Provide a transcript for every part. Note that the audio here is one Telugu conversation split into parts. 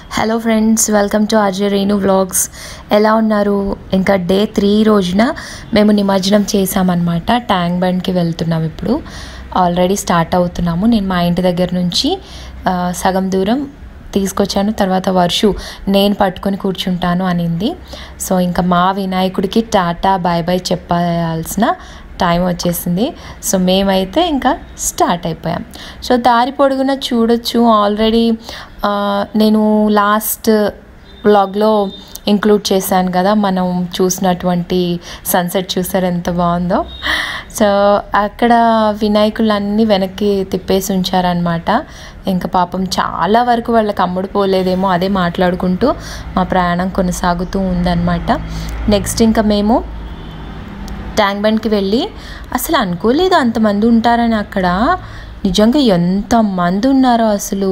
hello friends welcome to RJ Renu vlogs ఎలా ఉన్నారు ఇంకా డే త్రీ రోజున మేము నిమజ్జనం చేసామన్నమాట ట్యాంక్ బండ్కి వెళ్తున్నాం ఇప్పుడు ఆల్రెడీ స్టార్ట్ అవుతున్నాము నేను మా ఇంటి దగ్గర నుంచి ఆ, సగం దూరం తీసుకొచ్చాను తర్వాత వర్షు నేను పట్టుకొని కూర్చుంటాను అనింది సో ఇంకా మా వినాయకుడికి టాటా బాయ్ బాయ్ చెప్పాల్సిన టైం వచ్చేసింది సో మేమైతే ఇంకా స్టార్ట్ అయిపోయాం సో దారి పొడుగున చూడొచ్చు ఆల్రెడీ నేను లాస్ట్ వ్లాగ్లో ఇంక్లూడ్ చేశాను కదా మనం చూసినటువంటి సన్సెట్ చూసారు ఎంత బాగుందో సో అక్కడ వినాయకులన్నీ వెనక్కి తిప్పేసి ఉంచారనమాట ఇంకా పాపం చాలా వరకు వాళ్ళకి అమ్ముడు పోలేదేమో అదే మాట్లాడుకుంటూ మా ప్రయాణం కొనసాగుతూ ఉందన్నమాట నెక్స్ట్ ఇంకా మేము ట్యాంక్ బండ్కి వెళ్ళి అసలు అనుకోలేదు అంతమంది ఉంటారని అక్కడ నిజంగా ఎంతమంది ఉన్నారో అసలు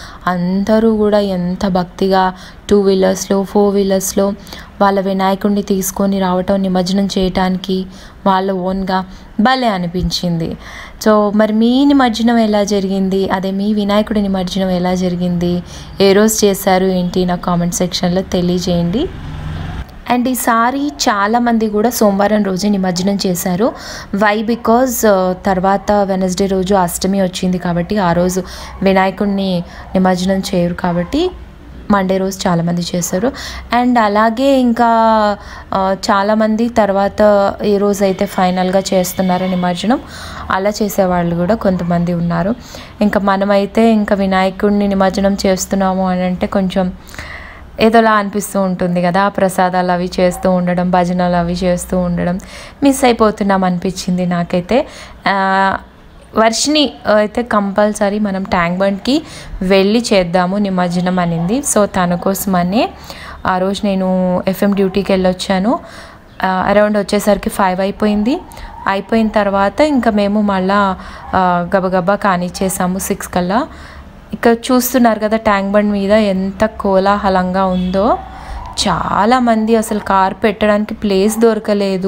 అందరూ కూడా ఎంత భక్తిగా టూ వీలర్స్లో ఫోర్ వీలర్స్లో వాళ్ళ వినాయకుడిని తీసుకొని రావటం నిమజ్జనం చేయటానికి వాళ్ళ ఓన్గా భలే అనిపించింది సో మరి మీ నిమజ్జనం ఎలా జరిగింది అదే మీ వినాయకుడి నిమజ్జనం ఎలా జరిగింది ఏ రోజు చేశారు ఏంటి నా కామెంట్ సెక్షన్లో తెలియజేయండి అండ్ ఈసారి చాలామంది కూడా సోమవారం రోజు నిమజ్జనం చేశారు వై బికాజ్ తర్వాత వెనస్డే రోజు అష్టమి వచ్చింది కాబట్టి ఆ రోజు వినాయకుడిని నిమజ్జనం చేయరు కాబట్టి మండే రోజు చాలామంది చేశారు అండ్ అలాగే ఇంకా ఆ, చాలామంది తర్వాత ఏ రోజు అయితే ఫైనల్గా చేస్తున్నారో నిమజ్జనం అలా చేసేవాళ్ళు కూడా కొంతమంది ఉన్నారు ఇంకా మనమైతే ఇంకా వినాయకుడిని నిమజ్జనం చేస్తున్నాము అని అంటే కొంచెం ఏదోలా అనిపిస్తూ ఉంటుంది కదా ప్రసాదాలు అవి చేస్తూ ఉండడం భజనలు అవి చేస్తూ ఉండడం మిస్ అయిపోతున్నాం అనిపించింది నాకైతే ఆ, వర్షిని అయితే కంపల్సరీ మనం ట్యాంక్ బండ్కి వెళ్ళి చేద్దాము నిమజ్జనం అనింది సో తన కోసమనే ఆ రోజు నేను ఎఫ్ఎం డ్యూటీకి వెళ్ళొచ్చాను అరౌండ్ వచ్చేసరికి ఫైవ్ అయిపోయింది అయిపోయిన తర్వాత ఇంకా మేము మళ్ళా ఆ, గబగబా కానిచ్చేసాము సిక్స్ కల్లా ఇక్కడ చూస్తున్నారు కదా ట్యాంక్ బండ్ మీద ఎంత కోలాహలంగా ఉందో చాలామంది అసలు కార్ పెట్టడానికి ప్లేస్ దొరకలేదు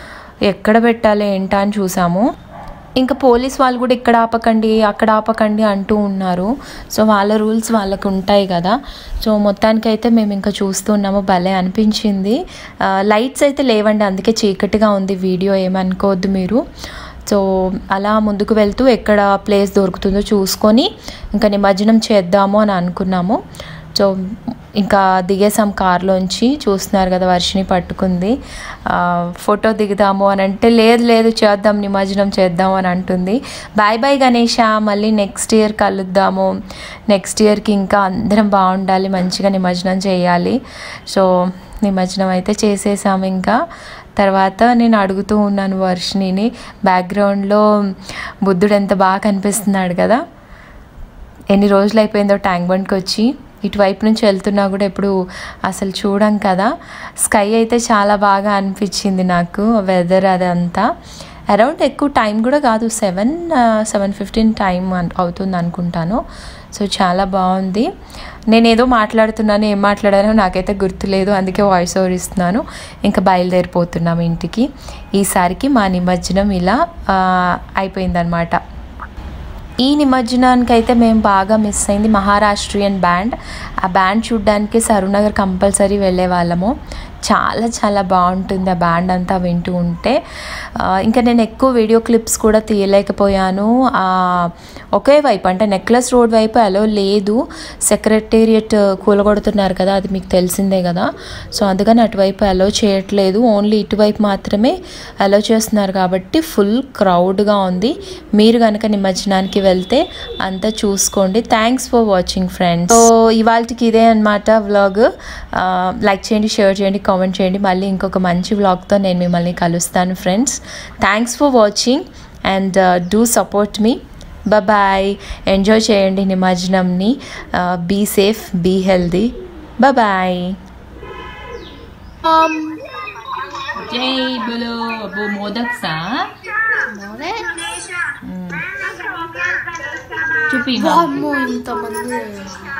ఎక్కడ పెట్టాలి ఏంటా అని చూసాము ఇంకా పోలీస్ వాళ్ళు కూడా ఇక్కడ ఆపకండి అక్కడ ఆపకండి అంటూ ఉన్నారు సో వాళ్ళ రూల్స్ వాళ్ళకు ఉంటాయి కదా సో మొత్తానికి అయితే మేము ఇంకా చూస్తున్నాము భలే అనిపించింది ఆ, లైట్స్ అయితే లేవండి అందుకే చీకటిగా ఉంది వీడియో ఏమనుకోవద్దు మీరు సో అలా ముందుకు వెళ్తూ ఎక్కడ ప్లేస్ దొరుకుతుందో చూసుకొని ఇంకా నిమజ్జనం చేద్దాము అని అనుకున్నాము సో ఇంకా దిగేసాం కార్లోంచి చూస్తున్నారు కదా వర్షిని పట్టుకుంది ఆ, ఫోటో దిగుదాము అని అంటే లేదు లేదు చేద్దాం నిమజ్జనం చేద్దాం అని అంటుంది బాయ్ బాయ్ గణేష మళ్ళీ నెక్స్ట్ ఇయర్ కలుద్దాము నెక్స్ట్ ఇయర్కి ఇంకా అందరం బాగుండాలి మంచిగా నిమజ్జనం చేయాలి సో నిమజ్జనం అయితే చేసేసాము ఇంకా తర్వాత నేను అడుగుతూ ఉన్నాను వర్షిణిని బ్యాక్గ్రౌండ్లో బుద్ధుడు ఎంత బాగా కనిపిస్తున్నాడు కదా ఎన్ని రోజులు అయిపోయిందో ట్యాంక్ బండ్కి వచ్చి ఇటువైపు నుంచి వెళ్తున్నా కూడా ఎప్పుడు అసలు చూడం కదా స్కై అయితే చాలా బాగా అనిపించింది నాకు వెదర్ అదంతా అరౌండ్ ఎక్కువ టైం కూడా కాదు సెవెన్ సెవెన్ ఫిఫ్టీన్ టైం అన్- అవుతుంది అనుకుంటాను సో చాలా బాగుంది నేను ఏదో మాట్లాడుతున్నాను ఏం మాట్లాడానో నాకైతే గుర్తులేదు అందుకే వాయిస్ ఓవర్ ఇస్తున్నాను ఇంకా బయలుదేరిపోతున్నాం ఇంటికి ఈసారికి మా నిమజ్జనం ఇలా ఆ, అయిపోయిందనమాట ఈ నిమజ్జనానికి అయితే మేము బాగా మిస్ అయింది మహారాష్ట్రియన్ బ్యాండ్ ఆ బ్యాండ్ చూడడానికి సరూనగర్ కంపల్సరీ వెళ్ళే వాళ్ళము చాలా చాలా బాగుంటుంది ఆ బ్యాండ్ అంతా వింటూ ఉంటే ఆ, ఇంకా నేను ఎక్కువ వీడియో క్లిప్స్ కూడా తీయలేకపోయాను ఆ, ఒకే వైపు అంటే నెక్లెస్ రోడ్ వైపు అలో లేదు సెక్రటేరియట్ కూలగొడుతున్నారు కదా అది మీకు తెలిసిందే కదా సో అందుకని అటువైపు అలో చేయట్లేదు ఓన్లీ ఇటువైపు మాత్రమే అలో చేస్తున్నారు కాబట్టి ఫుల్ క్రౌడ్గా ఉంది మీరు కనుక నిమజ్జనానికి వెళ్తే అంతా చూసుకోండి thanks for watching friends so ఇవాళకి ఇదే అనమాట వ్లాగ్ లైక్ చేయండి షేర్ చేయండి కామెంట్ చేయండి మళ్ళీ ఇంకొక మంచి వ్లాగ్తో నేను మిమ్మల్ని కలుస్తాను friends thanks for watching and do support me bye enjoy చేయండి నిమజ్జనంని be safe be healthy bye జై బులో అబ్బో మోదక్ సా చూపి అమ్మో ఇంతమంది